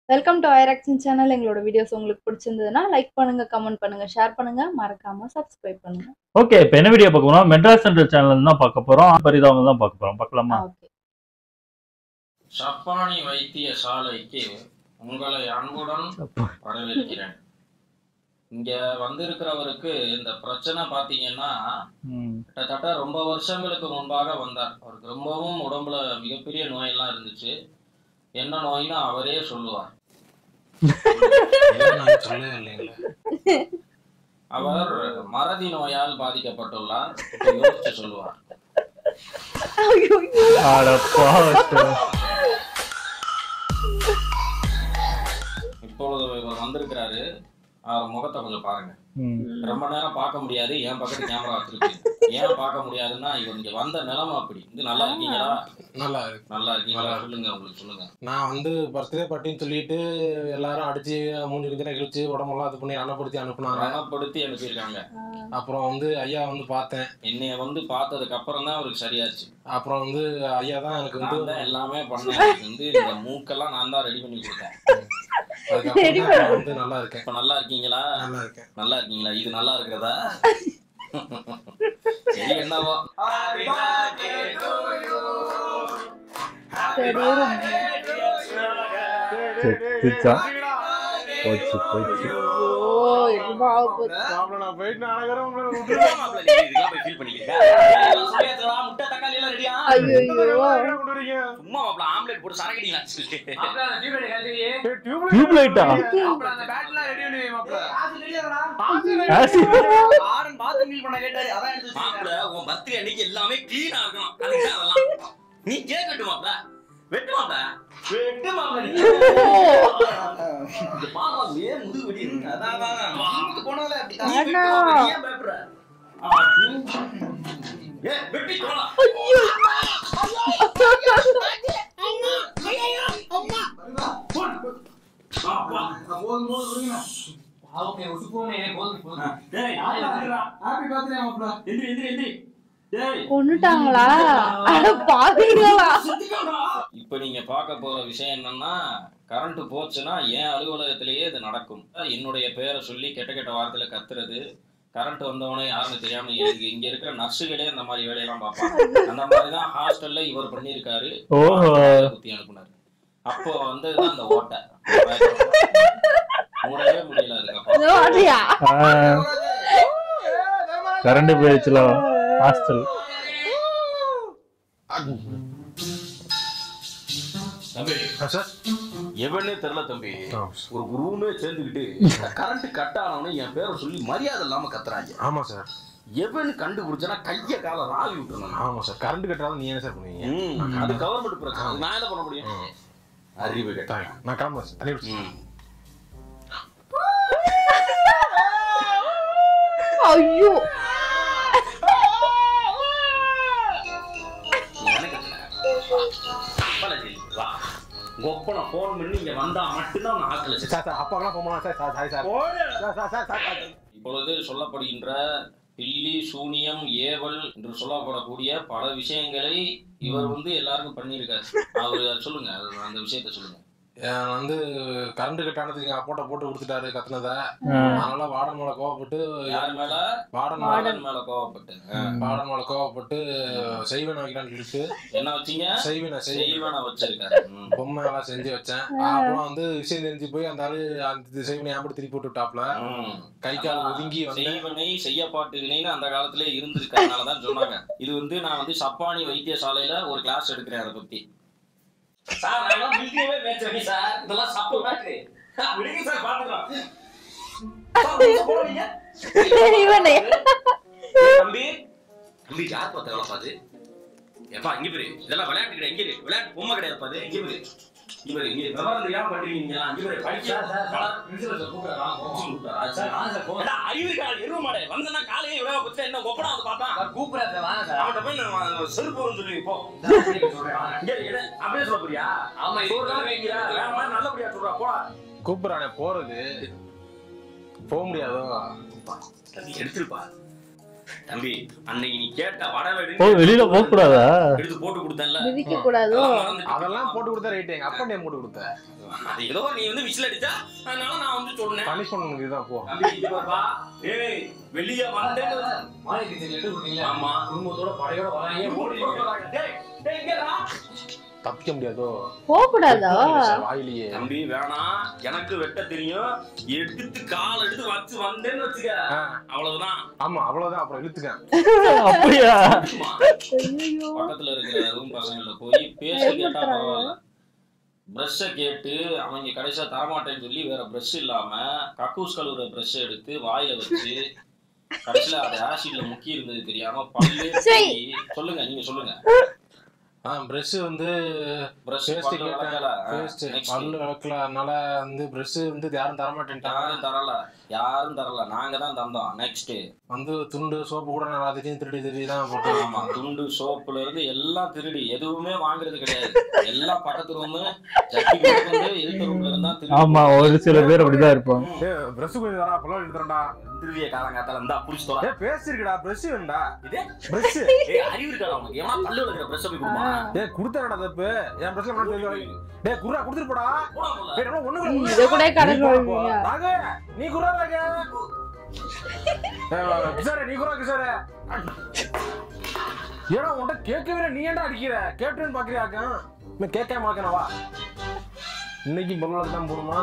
Welcome to ஐராக்ஷன் channel எங்களோட videos உங்களுக்கு பிடிச்சிருந்ததுன்னா லைக் பண்ணுங்க கமெண்ட் பண்ணுங்க ஷேர் பண்ணுங்க மறக்காம சப்ஸ்கிரைப் பண்ணுங்க ஓகே இப்போ என்ன வீடியோ பார்க்க போறோம் மெட்ராஸ் சென்ட்ரல் சேனல் தான் பார்க்க போறோம் பரிதாபம் தான் பார்க்க போறோம் பார்க்கலாமா ஓகே சப்பானி வைத்திய சாலைக்கு உங்களை அன்புடன் வரவேற்கிறேன் இங்க வந்திருக்கிறவருக்கு இந்த பிரச்சனை பாத்தீங்கன்னா ம். கிட்டத்தட்ட ரொம்ப வருஷங்களுக்கு முன்பாக வந்தார் அவருக்கு ரொம்பவும் உடம்புல மிகப்பெரிய நோயெல்லாம் இருந்துச்சு என்ன நோய்னு அவரே சொல்லுவார் நான் சொல்லவே இல்லைங்களே அவர் மறதி நோயால் பாதிக்கப்பட்டுள்ளார் இப்ப யோசிச்சு சொல்லுவார் அட பாவத்தை. இப்பொழுது இவர் வந்திருக்கிறாரு அவர் முகத்தை கொஞ்சம் பாருங்க ம். ரொம்ப நேரம் பார்க்க முடியாது என் பக்கத்து கேமரா வச்சிருக்கு ஏன் பார்க்க முடியாதுன்னா இவர் இங்க வந்த நிலைமை அப்படி இது நல்லா இருக்கீங்களா நல்லா இருக்கு நல்லா இருக்கீங்களா சொல்லுங்க உங்களுக்கு சொல்லுங்க நான் வந்து பர்த்டே பார்ட்டின்னு சொல்லிட்டு எல்லாரும் அடிச்சு மூஞ்சி கிஞ்சில கிழிச்சு உடம்பெல்லாம் இது பண்ணி அன்னப்படுத்தி அனுப்புனாங்க ரணப்படுத்தி அனுப்பியிருக்காங்க அப்புறம் வந்து ஐயா வந்து பார்த்தேன் என்னைய வந்து பார்த்ததுக்கு அப்புறம் தான் அவருக்கு சரியாச்சு அப்புறம் வந்து ஐயா தான் எனக்கு வந்து நான் தான் எல்லாமே பண்ணேன் அவருக்கு வந்து இந்த மூக்கெல்லாம் நான் தான் ரெடி பண்ணி கொடுத்தேன் அதுக்கப்புறம் தான் நான் வந்து நல்லா இருக்கேன் இப்ப நல்லா இருக்கீங்களா நல்லா இருக்கேன் நல்லா இருக்கீங்களா இது நல்லா இருக்கிறதா சரி என்னவோ சரி செத்துச்சா. போச்சு போச்சு ஓ ரொம்ப ஆகப்போகுது. நான் போயிட்டு நான் ஐயையோ. டியூப் லைட்டா ஆசிட் மாப்பிள, உன் birthday அன்னைக்கு எல்லாமே clean ஆ இருக்கணும். அதுக்கு தான் அதெல்லாம். நீ cake வெட்டு மாப்பிள. வெட்டு மாப்பிள. வெட்டு மாப்பிள நீ. இந்த பாப்பா ஏன் முதுகு வெடி இருக்கு? அதான், அதான். வாங்கிட்டு போனாலே அப்படி. நீ வெட்டு மாப்பிள, நீ ஏன் பயப்படுற? ஆ, நீ- ஏய், வெட்டி போலாம். அப்பா. டேய், எந்திரி, எந்திரி, எந்திரி. டேய், கொன்னுட்டாங்களா அட பாவீங்களா இப்ப நீங்க பார்க்க போற விஷயம் என்னன்னா கரண்ட் போச்சுன்னா என் அலுவலகத்திலேயே இது நடக்கும் என்னுடைய பேரை சொல்லி கெட்ட கெட்ட வார்த்தையில கத்துறது கரண்ட் வந்தவனே யாருன்னு தெரியாம இங்க இங்க இருக்கிற நர்ஸுகளே இந்த மாதிரி வேலையெல்லாம் பார்ப்பாங்க அந்த மாதிரி தான் ஹாஸ்டல்ல இவர் பண்ணியிருக்காரு ஓஹோ. குத்தி அனுப்புனாரு அப்போ வந்ததுதான் அந்த ஓட்டை மூடவே முடியல அதுக்கப்புறம் இதோ அதையா? கரண்ட் போயிடுச்சுல ஹாஸ்டல் தம்பி சார் எவனே தெரியல தம்பி ஆ. ஒரு ரூமே சேர்ந்துக்கிட்டு கரண்ட் கட் ஆனவனே என் பேரை சொல்லி மரியாதை இல்லாம கத்துறாங்க ஆமா சார் எவன் கண்டுபிடிச்சனா கைய கால ராவி விட்டுருந்தாங்க ஆமா சார் கரண்ட் கட்டாலும் நீ என்ன சார் பண்ணுவீங்க ம், அது கவர்மெண்ட் பிரச்சனை அது நான் என்ன பண்ண முடியும் ம். அறிவு கேட்டா தாங்க. நான் கிளம்புறேன் சார் தள்ளி விட்டு. ஐயோ கொப்பனை போன் பண்ணி இங்க வந்தா மட்டும்தான் நான் ஆக்கல சார் சார் அப்பாக்கெல்லாம் போக மாட்டேன் sir sir sorry sir sir sir sir sir இப்பொழுது சொல்லப்படுகின்ற பில்லி சூனியம் ஏவல் என்று சொல்லப்படக்கூடிய பல விஷயங்களை இவர் வந்து எல்லாருக்கும் பண்ணியிருக்காரு அவர் சொல்லுங்க அது அந்த விஷயத்த சொல்லுங்க நான் வந்து கரண்ட் கட் ஆனதுக்கு எங்க அப்பாட்ட போட்டு கொடுத்துட்டாரு கத்துனத ஆ. அதனால வார்டன் மேல கோவப்பட்டு யார் மேல வார்டன் மேல மாடன் மேல கோவப்பட்டு ஆ. வார்டன் மேல கோவப்பட்டு செய்வன வைக்கலாம்னு சொல்லிட்டு என்ன வச்சீங்க செய்வன செய் செய்வன வச்சிருக்காரு ம். பொம்மை எல்லாம் செஞ்சு வச்சேன் அப்புறம் வந்து விஷயம் தெரிஞ்சு போய் அந்த ஆளு அந்த செய்வனை ஏன் திருப்பி போட்டு விட்டாப்ல ம். கை கால் ஒதுங்கி வந்து செய்வனை செய்யப்பாட்டுவினைன்னு அந்த காலத்திலே இருந்திருக்கறதுனால தான் சொன்னாங்க இது வந்து நான் வந்து சப்பானி வைத்தியசாலையில ஒரு கிளாஸ் எடுக்கிறேன் அதை பத்தி சார் நான் மில்கியவே மேட்ச் வைக்க சார் இதெல்லாம் சப்பு மேட்ரு விடுங்க சார் பாத்துக்கலாம் இவனே தம்பி தம்பி யார் பார்த்த வேலை பாது எப்பா இங்க பேரு இதெல்லாம் விளையாட்டு கிடையாது இங்க இரு. விளையாட்டு பொம்மை கிடையாது பாது இங்க பேரு இங்க பேரு இங்க விவரம் தெரியாம பண்றீங்க இங்க பேரு படிக்க அறிவு கால் எருவ மாடே வந்தனா காலையே விளையாட பத்தி என்ன கொப்படா வந்து பாப்பான் கூப்பிடாத வாங்க சார் அவன்கிட்ட போய் நான் செருப்பு வரும்னு சொல்லி போ இங்க இரு, அப்படியே சொல்ல போறியா ஆமா ஒரு நாள் வைக்கிறா வேற மாதிரி நல்லபடியா சொல்றா போடா கூப்பிடுறானே போறது போக முடியாதோ எடுத்துருப்பா தம்பி அன்னைக்கு நீ கேட்ட வடவெடு ஓ வெளியில போக கூடாதா எடுத்து போட்டு கொடுத்தேன்ல விதிக்க கூடாதோ அதெல்லாம் மறந்துட்டு. அதெல்லாம் போட்டு கொடுத்தா ரைட்டு எங்க அப்பா நேம் போட்டு கொடுத்த அது ஏதோ நீ வந்து விசில் அடிச்சா அதனால நான் வந்து சொன்னேன் பனிஷ்மெண்ட் இதுதான் போ தம்பி, இங்க பாருப்பா. ஏய் வெளிய வந்தேன்னு ஆமா குடும்பத்தோட படையோட வராங்க ஓடி போறாங்க. டேய், டேய், இங்கடா. தப்பிக்க முடியாதோ போக கூடாதா வாயிலேயே தம்பி வேணாம் எனக்கு வெட்ட தெரியும் எடுத்து கால் எடுத்து வச்சு வந்தேன்னு வச்சுக்க ஆ, அவ்வளவுதான் ஆமா அவ்வளவுதான் அப்புறம் இழுத்துக்கேன் அப்படியா சும்மா. ஐயோ பக்கத்துல இருக்கிற ரூம் பசங்கள்ட்ட போய் பேசி கேட்டா பரவாயில்ல ப்ரஷ்ஷை கேட்டு அவங்க கடைசியா தரமாட்டேன்னு சொல்லி வேற ப்ரஷ் இல்லாம கக்கூஸ் கழுவுற ப்ரஷ் எடுத்து வாயில வச்சு கடைசியில அது ஆசிட்ல முக்கி இருந்தது தெரியாம பல்லே சை. போய் சொல்லுங்க நீங்க சொல்லுங்க ஆ பிரஷ் வந்து ப்ரஷ் பேஸ்ட் பல்லு கேட்டேன் விளக்கல பேஸ்ட் Next. பல்லு விளக்கல அதனால வந்து பிரஷ் வந்து யாரும் தர மாட்டேன்ட்டாங்க யாரும் தரல யாரும் தரல நாங்க தான் தந்தோம் நெக்ஸ்ட் வந்து துண்டு சோப்பு கூட நான் எல்லாத்தையும் திருடி திருடி தான் போட்டு ஆமா துண்டு சோப்புல இருந்து எல்லாம் திருடி எதுவுமே வாங்குறது கிடையாது எல்லாம் பக்கத்து ரூமு ஜட்டி வந்து எதிர்த்த ரூம்ல இருந்தா திருடி ஆமா ஒரு சில பேர் அப்படிதான் இருப்பாங்க பிரஷ் கொஞ்சம் தரா பல்லு எடுத்துறா திருவிய காலங்காத்தால இருந்தா புடிச்சு தோல ஏ பேஸ்ட் இருக்குடா பிரஷ் வேண்டா இதே பிரஷ் ஏய் அறிவு இருக்கா உனக்கு ஏமா பல்லு விளக்குற பிரஷ் போய் கொடுமா டேய் குடுத்தறடா தப்பு என் பிரஷ்ல பண்ண சொல்லி டேய் குர்ரா குடுத்துட்டு போடா போடா போல டேய் நம்ம ஒண்ணு நீ இதை கூட கடன் வாங்குவீங்க. ராகு நீ குர்ரா ராகு ஏய், கிஷோரே நீ குர்ரா கிஷோரே ஏடா உன்கிட்ட கேட்கவே இல்லை, நீ ஏன்டா அடிக்கிற கேப்டன் பாக்குறியாக்கா நான் கேட்காம மாக்கனவா இன்னைக்கு பொருளாதார தான் போடுமா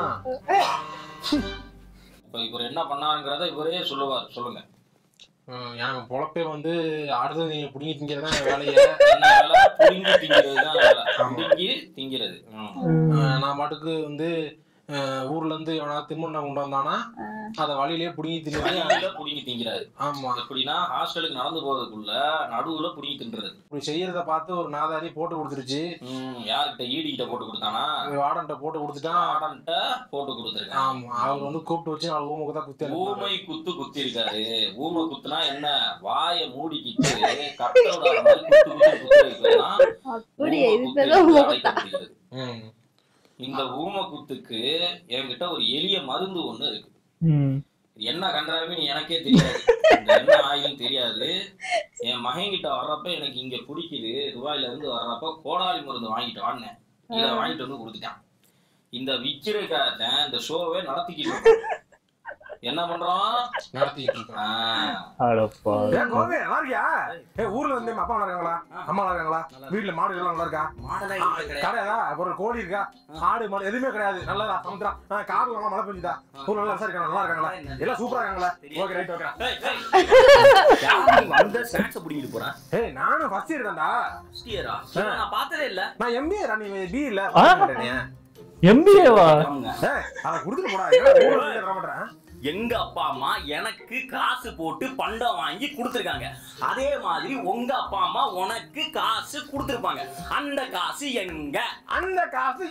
இப்ப இவர் என்ன பண்ணாருங்கிறத இவரே சொல்லுவார் சொல்லுங்க ம், எனக்கு பொழப்பே வந்து அடுத்தது நீங்க புடிங்கி திங்கிறதா என் வேலையே என்ன வேலை புடுங்கி திங்கிறது தான் வேலை புடுங்கி திங்கிறது ம். அஹ் நான் பாட்டுக்கு வந்து அஹ், ஊர்ல இருந்து எவனா திமுண்டா கொண்டு வந்தானா அத வழியிலேயே புடிங்கி தின்னு வழியில புடுங்கி திங்கிறாரு ஆமா எப்படின்னா ஹாஸ்டலுக்கு நடந்து போறதுக்குள்ள நடுவுல புடுங்கி தின்றது இப்படி செய்யறத பார்த்து ஒரு நாதாரி போட்டு கொடுத்துருச்சு ம், யார்கிட்ட ஈடி கிட்ட போட்டு கொடுத்தானா வார்டன்ட்ட போட்டு கொடுத்துட்டான் ஆடன்ட்ட போட்டு கொடுத்துருக்கான் ஆமா அவர் வந்து கூப்பிட்டு வச்சு நாலு ஊமுக்கு தான் குத்தி அனுப்புனாரு. ஊமை குத்து குத்தி இருக்காரு ஊமை குத்துனா என்ன வாயை மூடிக்கிட்டு கட்டோட மாதிரி குத்து குத்து குத்து வைக்கலாம் அப்படியே ஊமை இது குத்து பேரும் என்று ஊமை அழைக்கப்படுகிறது. ம். இந்த ஊமை குத்துக்கு என்கிட்ட ஒரு எளிய மருந்து ஒண்ணு இருக்கு ம். என்ன கண்டாலுமே எனக்கே தெரியாது இந்த என்ன ஆயிலும் தெரியாது என் மகன்கிட்ட வர்றப்ப எனக்கு இங்க பிடிக்குது துபாயில இருந்து வர்றப்ப கோடாலி மருந்து வாங்கிட்டு வாடினேன் இதை வாங்கிட்டு வந்து கொடுத்துட்டான் இந்த விக்கிறதுக்காக இந்த ஷோவே நடத்திக்கிட்டு இருக்கோம். என்ன பண்றோம் நடத்திட்டு இருக்கோம் ஆஹ், அடப்பா ஏய், கோபி, நல்லா இருக்கியா? ஏய், ஊர்ல வந்து அப்பா நல்லா இருக்காங்களா அம்மா நல்லா இருக்காங்களா வீட்டுல மாடு எல்லாம் நல்லா இருக்கா மாடலா இல்ல கிடையாது கிடையாதா ஒரு கோழி இருக்கா ஆடு மாடு எதுவுமே கிடையாது நல்லதா சமுத்திரம் கார்ல நல்லா மழை பெஞ்சுதா ஊர்ல நல்லா இருக்காங்க நல்லா இருக்காங்களா எல்லாம் சூப்பரா இருக்காங்களா ஓகே ரைட் ஓகே ஏய், ஏய். யாரு நீ வந்த ஸ்நாக்ஸ் புடிங்கிட்டு போறான் ஏய் நானும் ஃபர்ஸ்ட் இயர் தான்டா ஃபர்ஸ்ட் இயரா நான் பார்த்ததே இல்ல நான் எம்பிஏ நீ பி இல்ல ஆ? எம்பிஏவா ஏய் அத குடுத்துட்டு போடா ஏன் ஊர்ல இருந்து தர மாட்டேன் எங்க அப்பா அம்மா எனக்கு காசு போட்டு பண்டம் வாங்கி கொடுத்துருக்காங்க அதே மாதிரி உங்க அப்பா அம்மா உனக்கு காசு கொடுத்துருப்பாங்க அந்த காசு எங்க அந்த காசு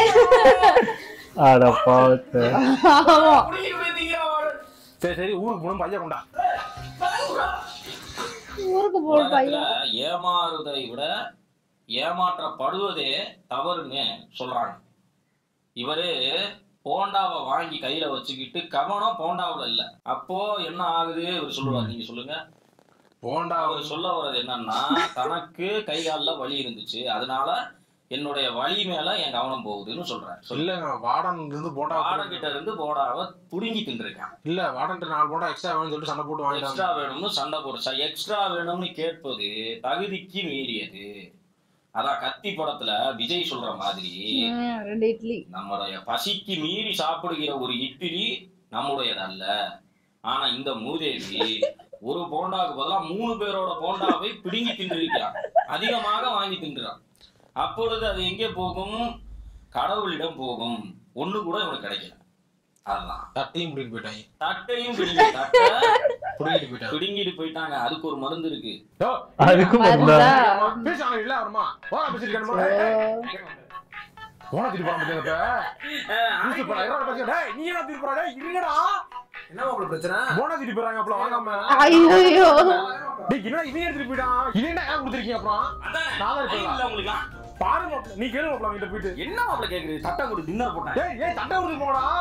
அடப்பா ஆமா சரி சரி ஊருக்கு போகணும் பையன் கொண்டா ஊருக்கு போற உலகத்துல பையன் ஏமாறுவதை விட ஏமாற்றப்படுவதே தவறுன்னு சொல்றாங்க இவரு போண்டாவை வாங்கி கையில வச்சுக்கிட்டு கவனம் போண்டாவுல இல்ல அப்போ என்ன ஆகுது இவர் சொல்லுவார் நீங்க சொல்லுங்க போண்டா அவர் சொல்ல வர்றது என்னன்னா தனக்கு கை கால்ல வலி இருந்துச்சு அதனால என்னுடைய வலி மேல என் கவனம் போகுதுன்னு சொல்றாரு சொல்லு இல்லங்க வார்டன் இருந்து போண்டா பாடம் கிட்ட இருந்து போடாவ புடுங்கி தின்றுருக்கான் இல்ல வார்டன் நாலு போண்டா எக்ஸ்ட்ரா வேணும்னு சொல்லிட்டு சண்டை போட்டு வாங்கிட்டாங்க எக்ஸ்ட்ரா வேணும்னு சண்டை போடுச்சா எக்ஸ்ட்ரா வேணும்னு கேட்பது தகுதிக்கு மீறியது அதான் கத்தி படத்துல விஜய் சொல்ற மாதிரி ம், ரெண்டு இட்லி நம்முடைய பசிக்கு மீறி சாப்பிடுகிற ஒரு இட்லி நம்முடையது அல்ல ஆனா இந்த மூதேவி ஒரு போண்டாவுக்கு பதிலா மூணு பேரோட போண்டாவை பிடுங்கி தின்றிருக்கிறான் அதிகமாக வாங்கி தின்றான் அப்பொழுது அது எங்கே போகும் கடவுளிடம் போகும் ஒண்ணு கூட இவனுக்கு கிடைக்கல அதுதான் தட்டையும் பிடிக்கிட்டு போயிட்டாங்க தட்டையும் பிடுங்கி தட்டை பிடிக்கிட்டு போயிட்டாங்க பிடுங்கிட்டு போயிட்டாங்க அதுக்கு ஒரு மருந்து இருக்கு யோ, அதுக்கும் மருந்தா? வந்தா பேசாங்க இல்ல வருமா போனா பேசிருக்கணுமா போனா திருப்பி போறான் பாத்தீங்க இப்ப போறா இரவு பேசுங்க டேய் நீ என்ன திருப்பி போறா டேய் இருங்கடா என்ன மாப்பிள்ள பிரச்சனை போனா திருப்பி போறாங்க அப்புறம் வாங்காம ஐயோ டேய் என்னடா இவன் எடுத்துட்டு போயிட்டான் இவன் ஏன் கொடுத்துருக்கீங்க அப்புறம் நான் தான் இருப்பேன். இல்ல உங்களுக்கு பாருங்க மாப்ள, நீ கேளு மாப்ள அவங்கிட்ட போயிட்டு என்ன மாப்பிள்ள கேக்குறது தட்டை கொடு டின்னர் போட்டேன் ஏய் ஏய் தட்டை கொடுத்து போடா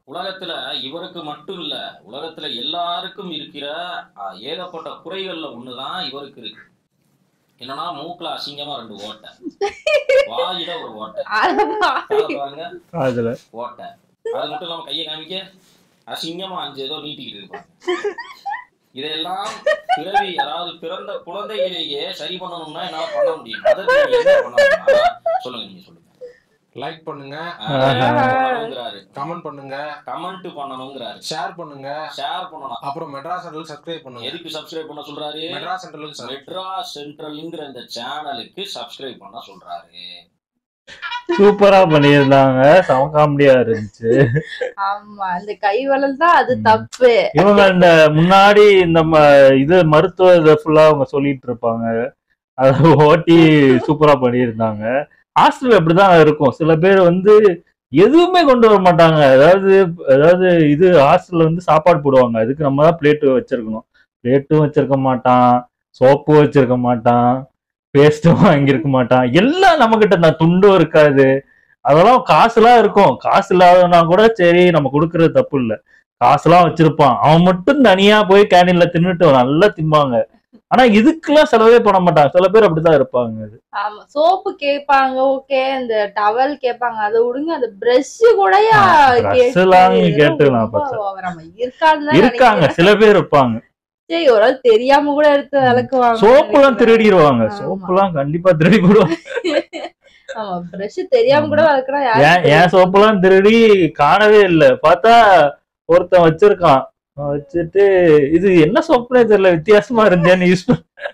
உலகத்துல இவருக்கு மட்டும் இல்ல உலகத்துல எல்லாருக்கும் இருக்கிற அஹ், ஏகப்பட்ட குறைகள்ல ஒண்ணுதான் இவருக்கு இருக்கு என்னன்னா மூக்குல அசிங்கமா ரெண்டு ஓட்டை வாயில ஒரு ஓட்டை ஆமா. காதை பாருங்க அதுல ஓட்டை அது மட்டும் இல்லாம கையை காமிக்க அசிங்கமா அஞ்சு ஏதோ நீட்டிக்கிட்டு இருப்பாங்க இதெல்லாம் பிறவி அதாவது பிறந்த குழந்தையிலேயே சரி பண்ணணும்னா என்னால பண்ண முடியும் அதற்கு நீங்க என்ன பண்ணணும்னா சொல்லுங்க நீங்க சொல்லுங்க லைக் பண்ணுங்க பண்ணணுங்கிறாரு கமெண்ட் பண்ணுங்க கமெண்ட் பண்ணணுங்கிறாரு ஷேர் பண்ணுங்க ஷேர் பண்ணணும் அப்புறம் மெட்ராஸ் சென்ட்ரல் சப்ஸ்கிரைப் பண்ணுங்க எதுக்கு சப்ஸ்கிரைப் பண்ண சொல்றாரு மெட்ராஸ் சென்ட்ரலுக்கு மெட்ராஸ் சென்ட்ரல்ங்கிற இந்த சேனலுக்கு சப்ஸ்கிரைப் பண்ண சொல்றாரு சூப்பரா பண்ணியிருந்தாங்க செம காமெடியா இருந்துச்சு ஆமா அந்த கை வளல் தான் அது தப்பு இவங்க இந்த முன்னாடி இந்த ம- இது மருத்துவ இதை ஃபுல்லா அவங்க சொல்லிட்டு இருப்பாங்க அதை ஓட்டி சூப்பரா பண்ணியிருந்தாங்க ஹாஸ்டல் அப்படிதான் இருக்கும் சில பேர் வந்து எதுவுமே கொண்டு வர மாட்டாங்க அதாவது அதாவது இது ஹாஸ்டல்ல வந்து சாப்பாடு போடுவாங்க அதுக்கு நம்ம தான் பிளேட்டு வச்சிருக்கணும் பிளேட்டும் வச்சிருக்க மாட்டான் சோப்பு வச்சிருக்க மாட்டான் பேஸ்ட்டும் வாங்கியிருக்க மாட்டான் எல்லாம் நம்ம கிட்ட தான் துண்டும் இருக்காது அதெல்லாம் காசுலாம் இருக்கும் காசு இல்லாதனா கூட சரி நம்ம கொடுக்கறது தப்பு இல்லை காசுலாம் வச்சிருப்பான் அவன் மட்டும் தனியா போய் கேண்டீன்ல தின்னுட்டு நல்லா திம்பாங்க ஆனா இதுக்கெல்லாம் செலவே பண்ண மாட்டாங்க சில பேர் அப்படிதான் இருப்பாங்க அது ஆமா சோப்பு கேட்பாங்க ஓகே இந்த டவல் கேட்பாங்க அதை விடுங்க அந்த பிரஷ் கூட brush எல்லாம் கேட்டு நான் பார்த்தேன். இருக்காங்க இருக்காங்க சில பேர் இருப்பாங்க சரி ஒரு ஆள் தெரியாம கூட எடுத்து விளக்குவாங்க சோப்பு எல்லாம் திருடிடுவாங்க சோப்பு எல்லாம் கண்டிப்பா திருடி போடுவாங்க ஆமா பிரஷ் தெரியாம கூட விளக்குனா ஏன் யாரும் என் சோப்பெல்லாம் திருடி காணவே இல்லை பார்த்தா ஒருத்தன் வச்சிருக்கான் வச்சுட்டு இது என்ன சோப்புனே தெரியல வித்தியாசமா இருந்தேன்னு யூஸ்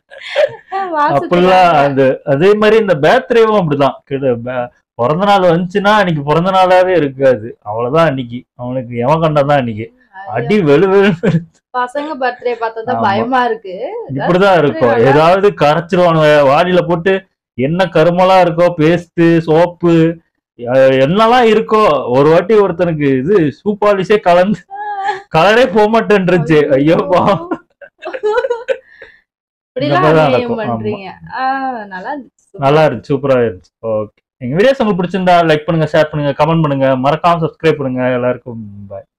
அப்படிலாம் அது அதே மாதிரி இந்த பேர்த்டேவும் அப்படிதான் கிட்ட பே- பிறந்த நாள் வந்துச்சுன்னா அன்னைக்கு பிறந்த நாளாவே இருக்காது அவ்வளவுதான் அன்னைக்கு அவனுக்கு எவன் கண்டதான் அன்னைக்கு அடி வெளு வெளு பசங்க பர்த்டே பார்த்தா தான் ஆமா. பயமா இருக்கு இப்படிதான் இருக்கும் ஏதாவது கரைச்சிருவானுங்க வாடியில போட்டு என்ன கருமலா இருக்கோ பேஸ்ட் சோப்பு என்னெல்லாம் இருக்கோ ஒரு வாட்டி ஒருத்தனுக்கு இது சூப்பாலிஷே கலந்து கலரே போக மாட்டேன்ருச்சு ஐயோ பாவம். இப்படிலாம் இந்த மாதிரிதான் அநியாயம் நடக்கும். ஆமா. பண்றீங்க ஆஹ் நல்லா இருந்துச்சு. நல்லா இருந்துச்சு சூப்பரா இருந்துச்சு ஓகே எங்க வீடியோஸ் உங்களுக்கு பிடிச்சிருந்தா லைக் பண்ணுங்க ஷேர் பண்ணுங்க கமெண்ட் பண்ணுங்க மறக்காம சப்ஸ்கிரைப் பண்ணுங்க எல்லாருக்கும் பாய்